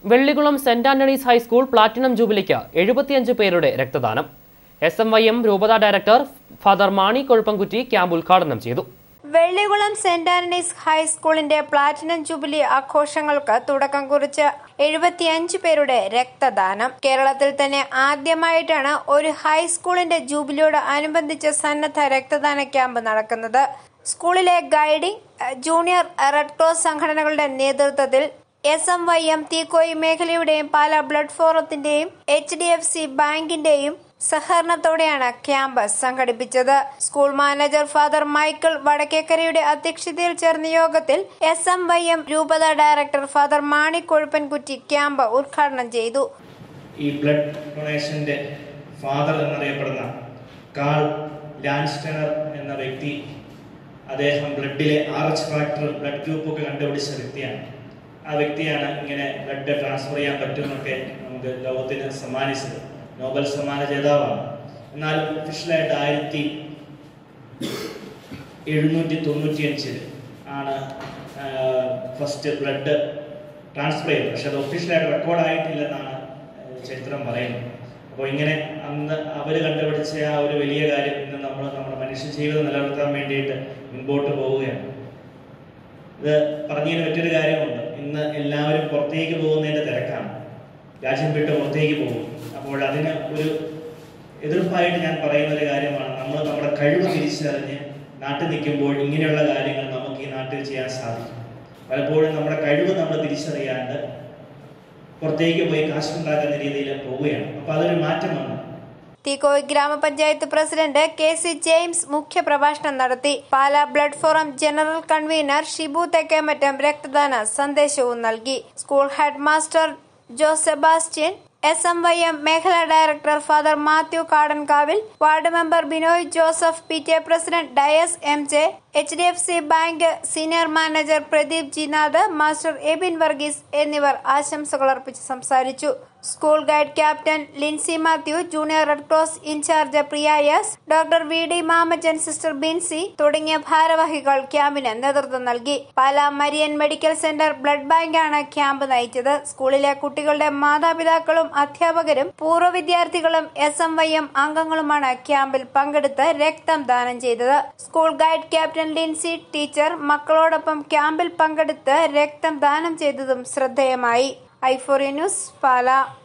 Vellikulam Saint Antony's high school platinum ജൂബിലിക്ക് എഴുപത്തിയഞ്ച് പേരുടെ രക്തദാനം എസ് എം വൈ എം രൂപത director father Mani Kozhuppankutty camp ഉദ്ഘാടനം ചെയ്തു വെള്ളികുളം സെന്റ് ആന്റണീസ് ഹൈസ്കൂളിന്റെ പ്ലാറ്റിനം ജൂബിലി ആഘോഷങ്ങൾക്ക് തുടക്കം കുറിച്ച് എഴുപത്തിയഞ്ച് പേരുടെ രക്തദാനം കേരളത്തിൽ തന്നെ ആദ്യമായിട്ടാണ് ഒരു ഹൈസ്കൂളിന്റെ ജൂബിലിയോട് അനുബന്ധിച്ച് സന്നദ്ധ രക്തദാന ക്യാമ്പ് നടക്കുന്നത് സ്കൂളിലെ ഗൈഡിംഗ് അഹ് ജൂനിയർ റെഡ് ക്രോസ് സംഘടനകളുടെ നേതൃത്വത്തിൽ S M Y M Teekoy മേഖലയുടെയും പാല ബ്ലഡ് ഫോറത്തിന്റെയും എച്ച് ഡി എഫ് സി ബാങ്കിന്റെയും സഹകരണത്തോടെയാണ് ക്യാമ്പ് സംഘടിപ്പിച്ചത് സ്കൂൾ മാനേജർ ഫാദർ മൈക്കിൾ വടക്കേക്കരയുടെ അധ്യക്ഷതയിൽ ചേർന്ന യോഗത്തിൽ എസ് എം വൈ എം രൂപത director father Mani Kozhuppankutty camp ഉദ്ഘാടനം ചെയ്തു ഈ ബ്ലഡ് ഡൊണേഷന്റെ ഫാദർ എന്നറിയപ്പെടുന്ന കാൾ ലാൻസ്റ്റണർ എന്ന വ്യക്തി അദ്ദേഹം ബ്ലഡിലെ ആർച്ച് ഫാക്ടർ ബ്ലഡ് ഗ്രൂപ്പ് ഒക്കെ കണ്ടുപിടിച്ച വ്യക്തിയാണ് ആ വ്യക്തിയാണ് ഇങ്ങനെ ബ്ലഡ് ട്രാൻസ്ഫർ ചെയ്യാൻ പറ്റുമെന്നൊക്കെ നമുക്ക് ലോകത്തിന് സമ്മാനിച്ചത് നോബൽ സമ്മാന ജേതാവാണ് എന്നാൽ ഒഫീഷ്യലായിട്ട് ആയിരത്തി എഴുന്നൂറ്റി തൊണ്ണൂറ്റിയഞ്ചിൽ ആണ് ഫസ്റ്റ് ബ്ലഡ് ട്രാൻസ്ഫർ ചെയ്തത് പക്ഷെ അത് ഒഫീഷ്യലായിട്ട് റെക്കോർഡ് ആയിട്ടില്ലെന്നാണ് ഏഹ്, ചരിത്രം പറയുന്നത് അപ്പോൾ ഇങ്ങനെ അന്ന് അവർ കണ്ടുപിടിച്ച ആ ഒരു വലിയ കാര്യം ഇന്ന് നമ്മൾ നമ്മുടെ മനുഷ്യ ജീവിതം നിലനിർത്താൻ വേണ്ടിയിട്ട് മുൻപോട്ട് പോവുകയാണ് ഇത് പറഞ്ഞതിന് മറ്റൊരു കാര്യമുണ്ട് ഇന്ന് എല്ലാവരും പുറത്തേക്ക് പോകുന്നതിന്റെ തിരക്കാണ് രാജ്യം വിട്ട് പുറത്തേക്ക് പോകും അപ്പോൾ അതിന് ഒരു എതിർപ്പായിട്ട് ഞാൻ പറയുന്ന ഒരു കാര്യമാണ് നമ്മൾ നമ്മുടെ കഴിവ് തിരിച്ചറിഞ്ഞ് നാട്ടിൽ നിൽക്കുമ്പോൾ ഇങ്ങനെയുള്ള കാര്യങ്ങൾ നമുക്ക് ഈ നാട്ടിൽ ചെയ്യാൻ സാധിക്കും പലപ്പോഴും നമ്മുടെ കഴിവ് നമ്മൾ തിരിച്ചറിയാണ്ട് പുറത്തേക്ക് പോയി കാശുണ്ടാക്കുന്ന രീതിയിൽ പോവുകയാണ് അപ്പൊ അതൊരു മാറ്റമാണ് തീക്കോയി ഗ്രാമപഞ്ചായത്ത് പ്രസിഡന്റ് കെ സി ജെയിംസ് മുഖ്യപ്രഭാഷണം നടത്തി Pala blood forum general convener Shibu Thekkemattam രക്തദാന സന്ദേശവും നൽകി school head master Jo Sebastian S M Y M മേഖലാ director father Mathew Kadankavil ward member Binoy Joseph P T A president Dias M J H D F C bank senior manager Pradeep Jinath master Ebin Varghese എന്നിവർ ആശംസകൾ അർപ്പിച്ച് സംസാരിച്ചു school guide captain Lincy Mathew junior red cross incharge Priya S doctor V D Mamachan sister Binsy തുടങ്ങിയ ഭാരവാഹികൾ ക്യാമ്പിന് നേതൃത്വം നൽകി Pala Marian medical centre blood ബാങ്കാണ് ക്യാമ്പ് നയിച്ചത് സ്കൂളിലെ കുട്ടികളുടെ മാതാപിതാക്കളും അധ്യാപകരും പൂർവ്വ വിദ്യാർത്ഥികളും എസ് എം വൈ എം അംഗങ്ങളുമാണ് ക്യാമ്പിൽ പങ്കെടുത്ത് രക്തം ദാനം ചെയ്തത് school guide captain Lincy teacher മക്കളോടൊപ്പം ക്യാമ്പിൽ പങ്കെടുത്ത് രക്തം ദാനം ചെയ്തതും ശ്രദ്ധേയമായി ഐഫോറിയ ന്യൂസ് പാല